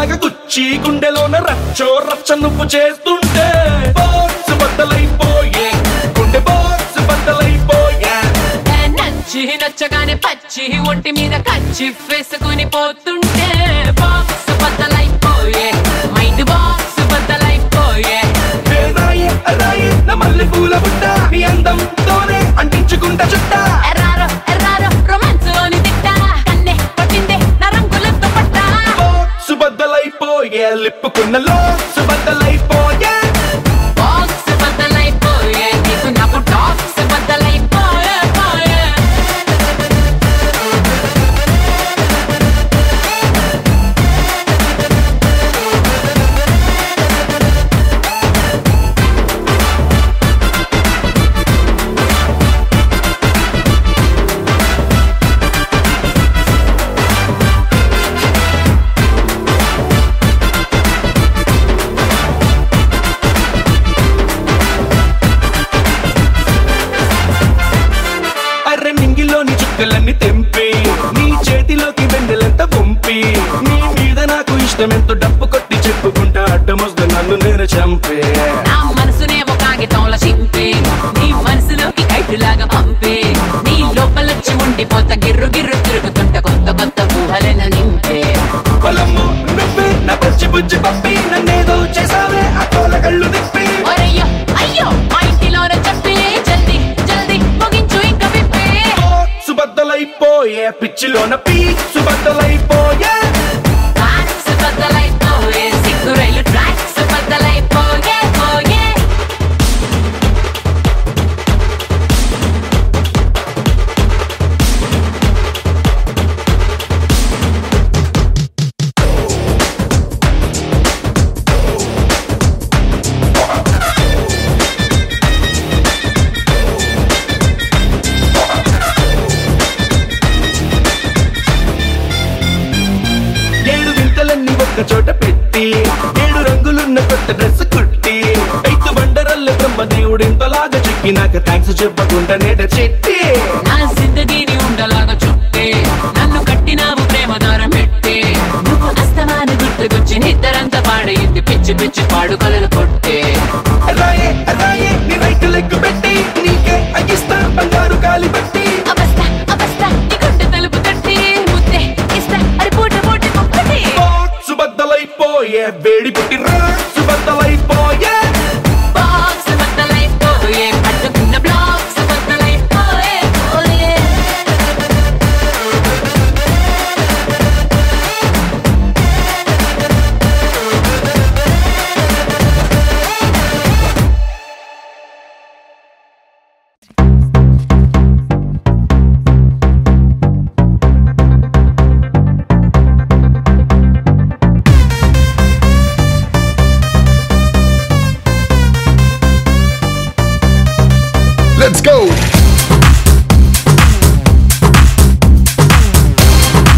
లాగా గుచ్చి గుండెలోన రచ్చో రచ్చ నువ్వు చేస్తుంటే బాక్స్ బద్దలైపోయే గుండె బాక్స్ బద్దలైపోయే ఏ నచ్చి నచ్చగానే పచ్చి ఒంటి మీద కచ్చి వేసుకుని పోతుంటే బాక్స్ బద్దలైపోయే మైండ్ బాక్స్ బద్దలైపోయే ఏ రాయి రాయి నా మల్లె పూల బుట్ట నీ అందంతోనే అంటించుకుంటా చుట్ట ఎర్రారో ఎర్రారో రొమాన్స్ లోని తిట్ట కన్నే పట్టిందే నా రంగులతో పట్ట బాక్స్ బద్దలైపోయే లిప్పుకున్న లోక్స్ బద్దలైపోయే బాక్స్ బద్దలైపోయే నీకు నాకు టాక్స్ బద్దలైపోయే పోయే అర్రె నింగిలోని చుక్కలన్నీ తెంపి నీ చేతిలోకి వెన్నెలంత పంపి నీ మీద నాకు ఇష్టమెంతో డప్పు కొట్టి చెప్పుకుంటా అడ్డమొస్తే నన్ను నేను చంపే నా మనసునేమో కాగితంలో చింపి నీ మనసులోకి కైటులాగా పంపి నీ లోపలొచ్చి ఉండిపోత గిర్రు గిర్రు తిరుగుతుంట కొత్త కొత్త ఊహలను నింపే పొలమ్ము నువ్వే నా పచ్చి బుజ్జి పప్పి నన్నేదో చేసావే ఆ తోల కళ్ళు తిప్పి ఒరయ్యో అయ్యో మా ఇంటిలోనే చెప్పి జల్దీ జల్దీ ముగించు ఇంకా విప్పి సుబద్దలైపోయే పిచ్చిలోన పీ సుబద్దలైపోయే ట్రాక్స్ బద్దలైపోయే సిగ్గు రైలు ట్రాక్స్ బద్దలైపోయే పోయే ఏడు వింతలన్నీ ఒక్క చోట పెట్టి ఏడు రంగులున్న కొత్త డ్రెస్ కుట్టి ఐదు బండరల్ల బ్రహ్మదేవుడు ఇంతలాగా చెక్కినాక థ్యాంక్స్ చెప్పకుండా నేట చెట్టి నా జిందగీని ఉండలాగా చుట్టే నన్ను కట్టినావు ప్రేమ దారం పెట్టి నువ్వు అస్తమాను గుర్తుకొచ్చి నిద్దరంతా పాడయింది పిచ్చి పిచ్చి పాడు కలలు కొట్టే రాయే రాయే నీ రైట్ లెగ్ పెట్టి నీకే అగిస్తా బంగారు కాలి పెట్టి అవస్థ అవస్థ నీ గుండె తలుపు తట్టి ముద్దే ఇస్తా అది పూట పూట ముక్కటి సుబద్దలైపోయే వేడి పుట్టి రా సుబద్దలైపోయే